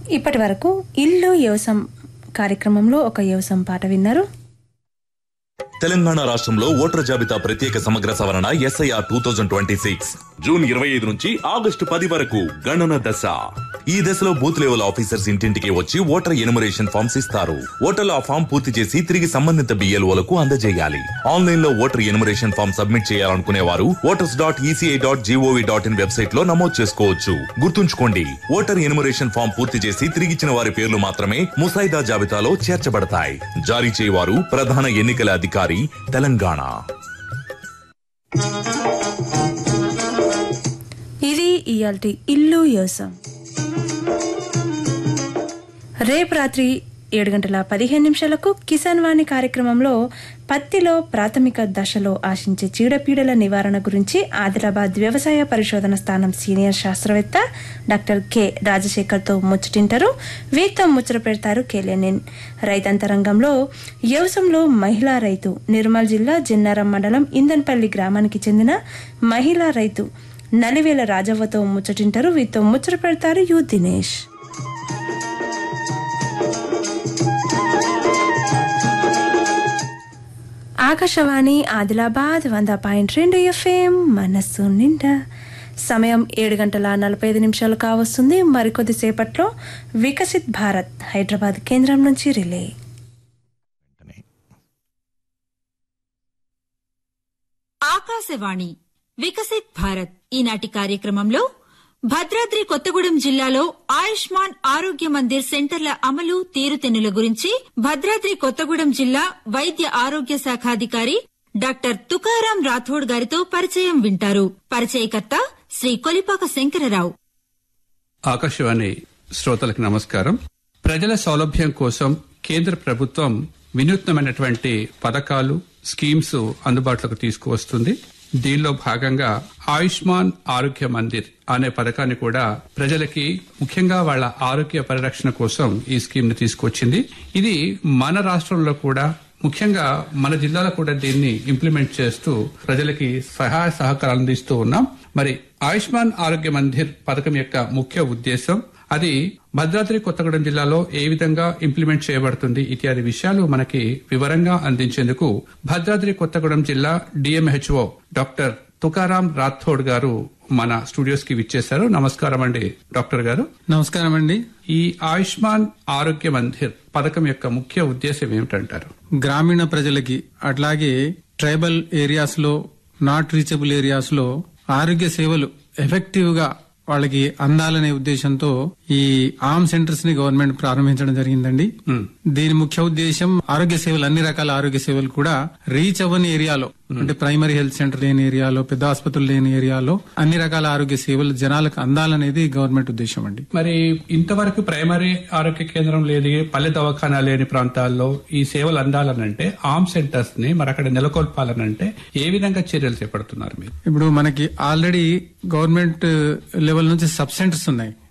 ఇప్పటి వరకు ఇల్లు వ్యవసాయం కార్యక్రమంలో ఒక వ్యవసాయం పాట విన్నారు తెలంగాణ రాష్ట్రంలో ఓటర్ జాబితా ప్రత్యేక సమగ్ర సవరణ SIR two thousand twenty six June ఇరవై ఐదు నుంచి ఆగస్టు పది వరకు గణన దశ ఈ దశలో బూత్ లెవెల్ ఆఫీసర్స్ ఇంటింటికి వచ్చి ఓటర్ ఎనుమరేషన్ ఫామ్స్ ఇస్తారు ఓటర్లు ఆ ఫామ్ పూర్తి చేసి తిరిగి సంబంధిత బిఎల్ఓలకు అందజేయాలి ఆన్లైన్ లో ఓటర్ ఎనుమరేషన్ ఫామ్ సబ్మిట్ చేయాలనుకునే వారు voters dot ECI dot GOV dot in website లో నమోదు చేసుకోవచ్చు గుర్తుంచుకోండి ఓటర్ ఎనుమరేషన్ ఫామ్ పూర్తి చేసి తిరిగిచ్చిన వారి పేర్లు మాత్రమే ముసాయిదా జాబితాలో చేర్చబడతాయి జారీ చేయవారు ప్రధాన ఎన్నికల అధికారి తెలంగాణ ఇది ఇయాల్టి ఇల్లు వ్యవసాయం రేపు రాత్రి ఏడు గంటల పదిహేను నిమిషాలకు కిసాన్ వాణి కార్యక్రమంలో పత్తిలో ప్రాథమిక దశలో ఆశించే చీడపీడల నివారణ గురించి ఆదిలాబాద్ వ్యవసాయ పరిశోధన స్థానం సీనియర్ శాస్త్రవేత్త డాక్టర్ కె రాజశేఖర్తో ముచ్చటింటారు వీరితో ముచ్చట పెడతారు కేలేనిన్ రైతాంతరంగంలో వ్యవసాయంలో మహిళా రైతు నిర్మల్ జిల్లా జిన్నారం మండలం ఇందన్పల్లి గ్రామానికి చెందిన మహిళా రైతు నలివేల రాజవ్వతో ముచ్చటింటారు వీరితో ముచ్చట పెడతారు యు దినేష్ ఆకాశవాణి ఆదిలాబాద్ వంద పాయింట్ రెండు ఎఫ్ఎం మనస్సు నిండా సమయం ఏడు గంటల నలభై ఐదు నిమిషాలు కావస్తుంది మరికొద్ది సేపట్లో వికసిత్ భారత్ హైదరాబాద్ కేంద్రం నుంచి రిలే ఆకాశవాణి వికసిత్ భారత్ ఈనాటి కార్యక్రమంలో భద్రాద్రి కొత్తగూడెం జిల్లాలో ఆయుష్మాన్ ఆరోగ్య మందిర్ సెంటర్ల అమలు తీరుతెన్నుల గురించి భద్రాద్రి కొత్తగూడెం జిల్లా వైద్య ఆరోగ్య శాఖాధికారి డాక్టర్ తుకారాం రాథోడ్ గారితో పరిచయం వింటారు పరిచయకర్త శ్రీ కొలిపాక శంకరరావు ఆకాశవాణి శ్రోతలకు నమస్కారం ప్రజల సౌలభ్యం కోసం కేంద్ర ప్రభుత్వం వినూత్నమైనటువంటి పథకాలు స్కీమ్స్ అందుబాటులోకి తీసుకువస్తుంది దీనిలో భాగంగా ఆయుష్మాన్ ఆరోగ్య మందిర్ అనే పథకాన్ని కూడా ప్రజలకి ముఖ్యంగా వాళ్ళ ఆరోగ్య పరిరక్షణ కోసం ఈ స్కీమ్ ని తీసుకొచ్చింది ఇది మన రాష్ట్రంలో కూడా ముఖ్యంగా మన జిల్లాలో కూడా దీన్ని ఇంప్లిమెంట్ చేస్తూ ప్రజలకి సహాయ సహకారాలు అందిస్తూ ఉన్నాం మరి ఆయుష్మాన్ ఆరోగ్య మందిర్ పథకం యొక్క ముఖ్య ఉద్దేశం అది భద్రాద్రి కొత్తగూడెం జిల్లాలో ఏ విధంగా ఇంప్లిమెంట్ చేయబడుతుంది ఇత్యాది విషయాలు మనకి వివరంగా అందించేందుకు భద్రాద్రి కొత్తగూడెం జిల్లా డిఎంహెచ్ఓ డాక్టర్ తుకారాం రాథోడ్ గారు మన స్టూడియోస్ కి విచ్చేశారు నమస్కారం అండి డాక్టర్ గారు నమస్కారం అండి ఈ ఆయుష్మాన్ ఆరోగ్య మందిర్ పథకం యొక్క ముఖ్య ఉద్దేశం ఏమిటంటారు గ్రామీణ ప్రజలకి అట్లాగే ట్రైబల్ ఏరియాస్ లో నాట్ రీచబుల్ ఏరియాస్ లో ఆరోగ్య సేవలు ఎఫెక్టివ్ గా వాళ్ళకి అందాలనే ఉద్దేశంతో ఈ ఆర్మ్ సెంటర్స్ ని గవర్నమెంట్ ప్రారంభించడం జరిగిందండి దీని ముఖ్య ఉద్దేశం ఆరోగ్య సేవలు అన్ని రకాల ఆరోగ్య సేవలు కూడా రీచ్ అవ్వని ఏరియాలో అంటే ప్రైమరీ హెల్త్ సెంటర్ లేని ఏరియాలో పెద్ద ఆసుపత్రులు లేని ఏరియాలో అన్ని రకాల ఆరోగ్య సేవలు జనాలకు అందాలనేది గవర్నమెంట్ ఉద్దేశం అండి మరి ఇంతవరకు ప్రైమరీ ఆరోగ్య కేంద్రం లేని పల్లె దవాఖానా లేని ప్రాంతాల్లో ఈ సేవలు అందాలనంటే ఆర్మ్ సెంటర్స్ ని మరి అక్కడ నెలకొల్పాలనంటే ఏ విధంగా చర్యలు చేపడుతున్నారు మీరు ఇప్పుడు మనకి ఆల్రెడీ గవర్నమెంట్ లెవెల్ నుంచి సబ్ సెంటర్స్ ఉన్నాయి